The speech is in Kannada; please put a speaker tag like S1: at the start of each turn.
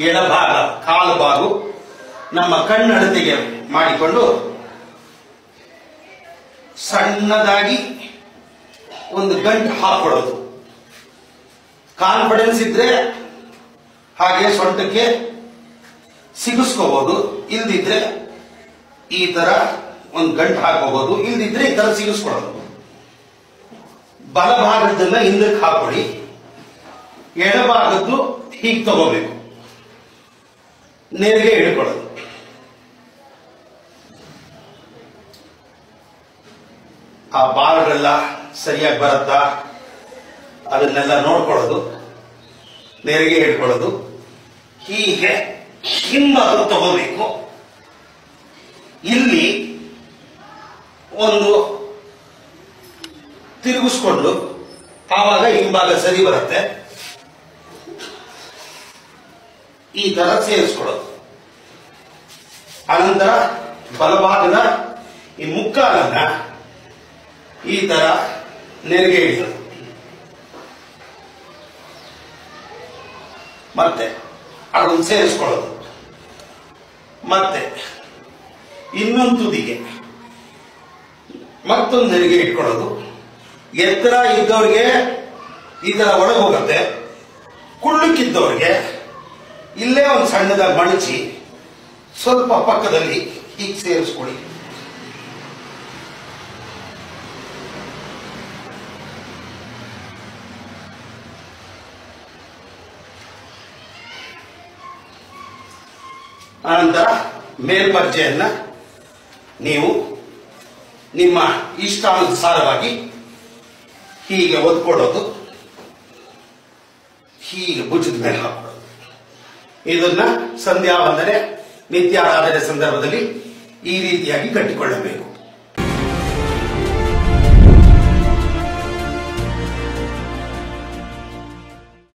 S1: ಎಡಭಾಗ ಕಾಲು ಬಾಗು ನಮ್ಮ ಕಣ್ಣಳತೆಗೆ ಮಾಡಿಕೊಂಡು ಸಣ್ಣದಾಗಿ ಒಂದು ಗಂಟು ಹಾಕೊಳ್ಳೋದು ಕಾನ್ಫಿಡೆನ್ಸ್ ಇದ್ರೆ ಹಾಗೆ ಸೊಂಟಕ್ಕೆ ಸಿಗಿಸ್ಕೋಬಹುದು ಇಲ್ದಿದ್ರೆ ಈ ತರ ಒಂದು ಗಂಟು ಹಾಕೋಬಹುದು ಇಲ್ದಿದ್ರೆ ಈ ತರ ಸಿಗಿಸ್ಕೊಳ್ಳೋದು ಬಲಭಾಗದನ್ನ ಹಿಂದಕ್ಕೆ ಹಾಕೊಳ್ಳಿ ಎಡಭಾಗದ್ದು ಹೀಗೆ ತಗೋಬೇಕು ನೇರಿಗೆ ಹಿಡ್ಕೊಳ್ಳೋದು ಆ ಬಾಲ್ಗಳೆಲ್ಲ ಸರಿಯಾಗಿ ಬರುತ್ತಾ ಅದನ್ನೆಲ್ಲ ನೋಡ್ಕೊಳ್ಳೋದು ನೇರಿಗೆ ಹಿಡ್ಕೊಳ್ಳೋದು ಹೀಗೆ ಹಿಂಭಾಗ ತಗೋಬೇಕು ಇಲ್ಲಿ ಒಂದು ತಿರುಗಿಸ್ಕೊಂಡು ಆವಾಗ ಹಿಂಭಾಗ ಸರಿ ಬರುತ್ತೆ ಈ ತರ ಸೇರಿಸ್ಕೊಳ್ಳೋದು ಅನಂತರ ಬಲಭಾಗದ ಈ ಮುಕ್ಕಾಲನ್ನ ಈ ತರ ನೆರಿಗೆ ಹಿಡಿಯೋದು ಮತ್ತೆ ಅದನ್ನು ಸೇರಿಸ್ಕೊಳ್ಳೋದು ಮತ್ತೆ ಇನ್ನೊಂದು ತುದಿಗೆ ಮತ್ತೊಂದು ನೆರಿಗೆ ಇಟ್ಕೊಳ್ಳೋದು ಎತ್ತರ ಇದ್ದವ್ರಿಗೆ ಈ ತರ ಒಳಗೆ ಹೋಗುತ್ತೆ ಕುಳ್ಳಕ್ಕಿದ್ದವ್ರಿಗೆ ಇಲ್ಲೇ ಒಂದು ಸಣ್ಣದಾಗಿ ಮಡಚಿ ಸ್ವಲ್ಪ ಪಕ್ಕದಲ್ಲಿ ಹೀಗೆ ಸೇರಿಸ್ಕೊಳ್ಳಿ ಆನಂತರ ಮೇಲ್ಪರ್ಜೆಯನ್ನ ನೀವು ನಿಮ್ಮ ಇಷ್ಟಾನುಸಾರವಾಗಿ ಹೀಗೆ ಒದ್ಕೊಡೋದು ಹೀಗೆ ಭುಜದ ಮೇಲೆ ಹಾಕೊಳ್ಳೋದು ಇದನ್ನ ಸಂಧ್ಯಾ ವಂದನೆ ನಿತ್ಯಾರಾಧನೆ ಸಂದರ್ಭದಲ್ಲಿ ಈ ರೀತಿಯಾಗಿ ಕಟ್ಟಿಕೊಳ್ಳಬೇಕು